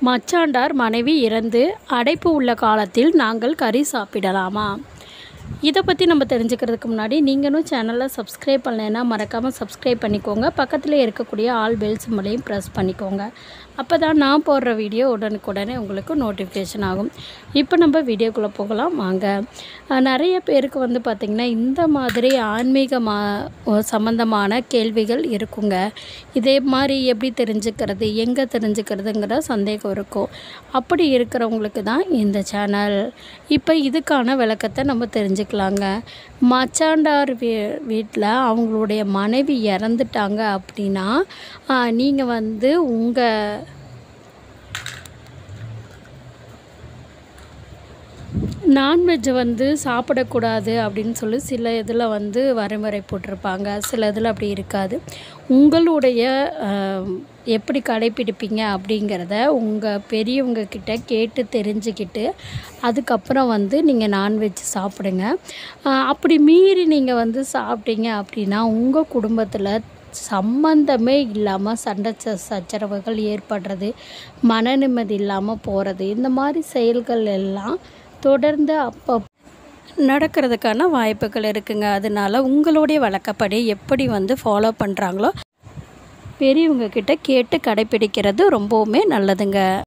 மச்சாண்டார் மனைவி இறந்து அடைப்பு உள்ள காலத்தில் நாங்கள் கறி சாப்பிடலாமா இதை பற்றி நம்ம தெரிஞ்சுக்கிறதுக்கு முன்னாடி நீங்களும் சேனலை சப்ஸ்கிரைப் பண்ணலைன்னா மறக்காமல் சப்ஸ்கிரைப் பண்ணிக்கோங்க பக்கத்தில் இருக்கக்கூடிய ஆல் பெல் சிம்மலையும் ப்ரெஸ் பண்ணிக்கோங்க அப்போ தான் நான் போடுற வீடியோ உடனுக்குடனே உங்களுக்கு நோட்டிஃபிகேஷன் ஆகும் இப்போ நம்ம வீடியோக்குள்ளே போகலாம் வாங்க அஹ் நிறைய பேருக்கு வந்து பார்த்திங்கன்னா இந்த மாதிரி ஆன்மீக மா சம்மந்தமான கேள்விகள் இருக்குங்க இதே மாதிரி எப்படி தெரிஞ்சுக்கிறது எங்கே தெரிஞ்சுக்கிறதுங்கிற சந்தேகம் இருக்கும் அப்படி இருக்கிறவங்களுக்கு தான் இந்த சேனல் இப்போ இதுக்கான விளக்கத்தை நம்ம தெரிஞ்சுக்கலாங்க மச்சாண்டார் வீ வீட்டில் அவங்களுடைய மனைவி இறந்துட்டாங்க அப்படின்னா நீங்கள் வந்து உங்கள் நான்வெஜ் வந்து சாப்பிடக்கூடாது அப்படின்னு சொல்லி சில இதில் வந்து வரைமுறை போட்டிருப்பாங்க சில இதில் அப்படி இருக்காது உங்களுடைய அஹ், எப்படி கடைப்பிடிப்பீங்க அப்படிங்கிறத உங்கள் பெரியவங்க கிட்ட கேட்டு தெரிஞ்சுக்கிட்டு அதுக்கப்புறம் வந்து நீங்கள் நான்வெஜ் சாப்பிடுங்க அஹ், அப்படி மீறி நீங்கள் வந்து சாப்பிட்டீங்க அப்படின்னா உங்கள் குடும்பத்தில் சம்பந்தமே இல்லாமல் சண்டை ச- சச்சரவுகள் ஏற்படுறது மன நிம்மதி இல்லாமல் போகிறது இந்த மாதிரி செயல்கள் எல்லாம் தொடர்ந்து அப்போ நடக்கிறதுக்கான வாய்ப்புகள் இருக்குங்க அதனால உங்களுடைய வழக்கப்படி எப்படி வந்து ஃபாலோ பண்ணுறாங்களோ பெரியவங்க கிட்ட கேட்டு கடைப்பிடிக்கிறது ரொம்பவுமே நல்லதுங்க